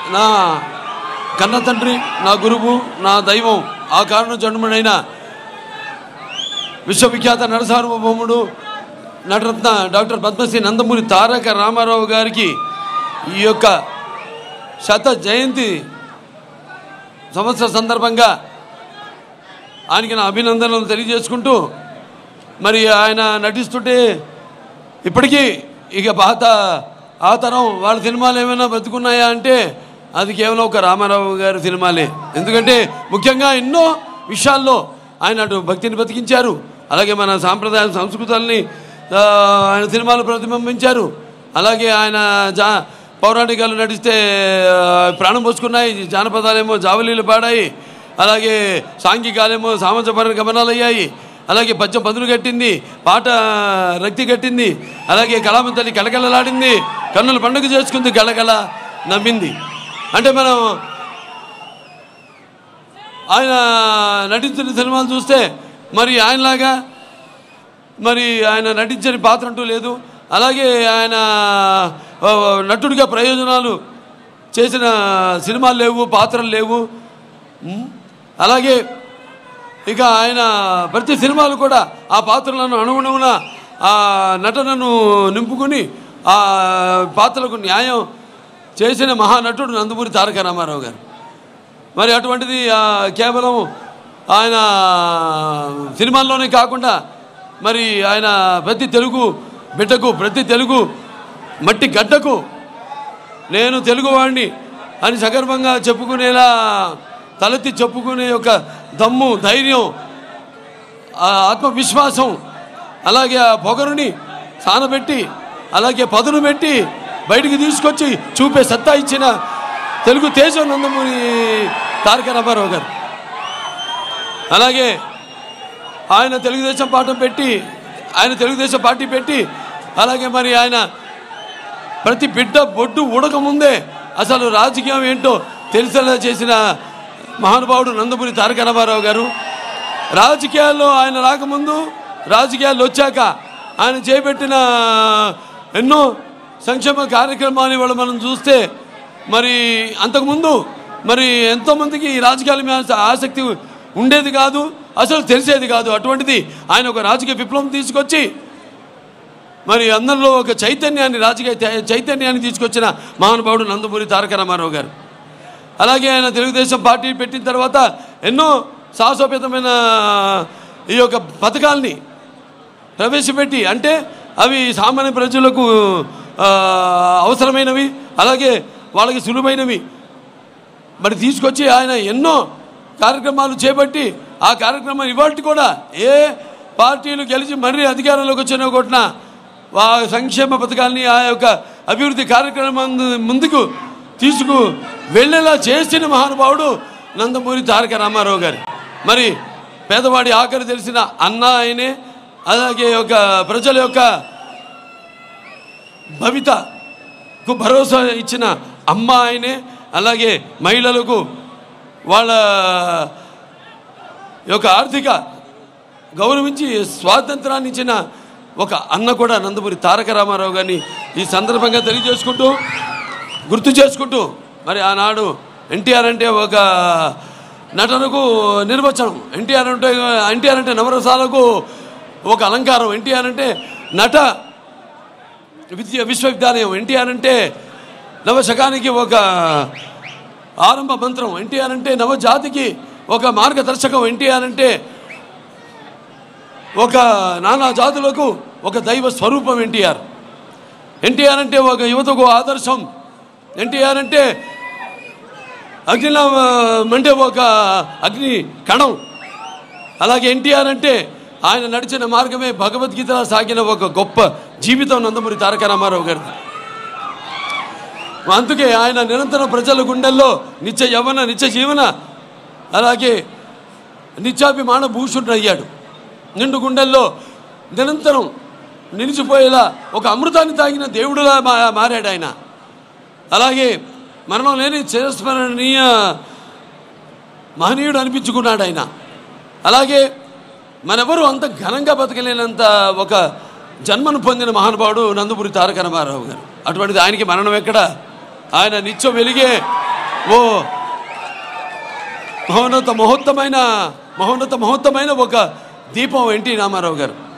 నా కన్న తండ్రి నా గురువు నా దైవం ఆ కారణం జన్ముడైన విశ్వవిఖ్యాత నరసార్వభౌముడు నటరత్న డాక్టర్ పద్మశ్రీ నందమూరి తారక రామారావు గారికి ఈ యొక్క శత జయంతి సంవత్సర సందర్భంగా ఆయనకి నా అభినందనలు తెలియజేసుకుంటూ మరి ఆయన నటిస్తుంటే ఇప్పటికీ ఇక పాత ఆ తరం వాళ్ళ సినిమాలు ఏమైనా బతుకున్నాయా అంటే అది కేవలం ఒక రామారావు గారి సినిమాలే ఎందుకంటే ముఖ్యంగా ఎన్నో విషయాల్లో ఆయన అటు భక్తిని బతికించారు అలాగే మన సాంప్రదాయ సంస్కృతాలని ఆ, ఆయన సినిమాలు ప్రతిబింబించారు అలాగే ఆయన జా పౌరాణికాలు నడిస్తే ఆ, ప్రాణం పోసుకున్నాయి జానపదాలేమో జావలీలు పాడాయి అలాగే సాంఘికాలేమో సామాజపర గమనాలు అయ్యాయి అలాగే పద్యం పదులు కట్టింది పాట రక్తి కట్టింది అలాగే కళామ తల్లి కళకళలాడింది కన్నుల పండుగ చేసుకుంది కళకళ నవ్వింది అంటే మనం ఆయన నటించిన సినిమాలు చూస్తే మరి ఆయనలాగా మరి ఆయన నటించని పాత్ర అంటూ లేదు అలాగే ఆయన ఆ, నటుడిగా ప్రయోజనాలు చేసిన సినిమాలు లేవు పాత్రలు లేవు ఉమ్, అలాగే ఇక ఆయన ప్రతి సినిమాలు కూడా ఆ పాత్రలను అనుగుణమున ఆ నటనను నింపుకుని ఆ పాత్రలకు న్యాయం చేసిన మహానటుడు నందమూరి తారక రామారావు గారు మరి అటువంటిది ఆ, కేవలం ఆయన సినిమాల్లోనే కాకుండా మరి ఆయన ప్రతి తెలుగు బిడ్డకు ప్రతి తెలుగు మట్టి గడ్డకు నేను తెలుగువాడిని అని సగర్వంగా చెప్పుకునేలా తలెత్తి చెప్పుకునే ఒక దమ్ము ధైర్యం ఆ ఆత్మవిశ్వాసం అలాగే ఆ పొగరుని సానబెట్టి అలాగే పదును పెట్టి బయటికి తీసుకొచ్చి చూపే సత్తా ఇచ్చిన తెలుగు తేజం నందమూరి తారక రామారావు గారు అలాగే ఆయన తెలుగుదేశం పాఠం పెట్టి ఆయన తెలుగుదేశం పార్టీ పెట్టి అలాగే మరి ఆయన ప్రతి బిడ్డ బొడ్డు ఉడకముందే అసలు రాజకీయం ఏంటో తెలిసేలా చేసిన మహానుభావుడు నందమూరి తారక రామారావు గారు రాజకీయాల్లో ఆయన రాకముందు రాజకీయాల్లో వచ్చాక ఆయన చేపట్టిన ఎన్నో సంక్షేమ కార్యక్రమాలు ఇవాళ మనం చూస్తే మరి అంతకుముందు మరి ఎంతోమందికి ఈ రాజకీయాల మీద ఆసక్తి ఉండేది కాదు అసలు తెలిసేది కాదు అటువంటిది ఆయన ఒక రాజకీయ విప్లవం తీసుకొచ్చి మరి అందరిలో ఒక చైతన్యాన్ని రాజకీయ చై- చైతన్యాన్ని తీసుకొచ్చిన మహానుభావుడు నందమూరి తారక రామారావు గారు అలాగే ఆయన తెలుగుదేశం పార్టీ పెట్టిన తర్వాత ఎన్నో సాహసోపేతమైన ఈ యొక్క పథకాల్ని ప్రవేశపెట్టి అంటే అవి సామాన్య ప్రజలకు ఆ, అవసరమైనవి అలాగే వాళ్ళకి సులువైనవి మరి తీసుకొచ్చి ఆయన ఎన్నో కార్యక్రమాలు చేపట్టి ఆ కార్యక్రమం ఇవాళ కూడా ఏ పార్టీలు గెలిచి మరీ అధికారంలోకి వచ్చిన కొట్టిన ఆ సంక్షేమ పథకాల్ని ఆ యొక్క అభివృద్ధి కార్యక్రమం ముందుకు తీసుకు వెళ్ళేలా చేసిన మహానుభావుడు నందమూరి తారక రామారావు గారు మరి పేదవాడి ఆఖరి తెలిసిన అన్న ఆయనే అలాగే ఒక ప్రజల యొక్క భవితకు భరోసా ఇచ్చిన అమ్మ ఆయనే అలాగే మహిళలకు వాళ్ళ యొక్క ఆర్థిక గౌరవించి స్వాతంత్రాన్ని ఇచ్చిన ఒక అన్న కూడా నందమూరి తారక రామారావు గారిని ఈ సందర్భంగా తెలియజేసుకుంటూ గుర్తు చేసుకుంటూ మరి ఆనాడు ఎన్టీఆర్ అంటే ఒక నటనకు నిర్వచనం ఎన్టీఆర్ అంటే ఎన్టీఆర్ అంటే నవరసాలకు ఒక అలంకారం ఎన్టీఆర్ అంటే నట విద్య విశ్వవిద్యాలయం ఎన్టీఆర్ అంటే నవశకానికి ఒక ఆరంభ మంత్రం ఎన్టీఆర్ అంటే నవజాతికి ఒక మార్గదర్శకం ఎన్టీఆర్ అంటే ఒక నానా జాతులకు ఒక దైవ స్వరూపం ఎన్టీఆర్ ఎన్టీఆర్ అంటే ఒక యువతకు ఆదర్శం ఎన్టీఆర్ అంటే అగ్నిలా అంటే ఒక అగ్ని కణం అలాగే ఎన్టీఆర్ అంటే ఆయన నడిచిన మార్గమే భగవద్గీత సాగిన ఒక గొప్ప జీవితం నందమూరి తారక రామారావు గారిది అందుకే ఆయన నిరంతరం ప్రజల గుండెల్లో నిత్య యవన నిత్య జీవన అలాగే నిత్యాభిమాన భూషుడు అయ్యాడు నిండు గుండెల్లో నిరంతరం నిలిచిపోయేలా ఒక అమృతాన్ని తాగిన దేవుడులా మా మారాడు ఆయన అలాగే మరణం లేని చిరస్మరణీయ మహనీయుడు అనిపించుకున్నాడు ఆయన అలాగే మనెవరు అంత ఘనంగా బతకలేనంత ఒక జన్మను పొందిన మహానుభావుడు నందమూరి తారక రామారావు గారు అటువంటిది ఆయనకి మరణం ఎక్కడ ఆయన నిత్యం వెలిగే ఓ మహోన్నత మహోత్తమైన మహోన్నత మహోత్తమైన ఒక దీపం ఎన్టీ రామారావు గారు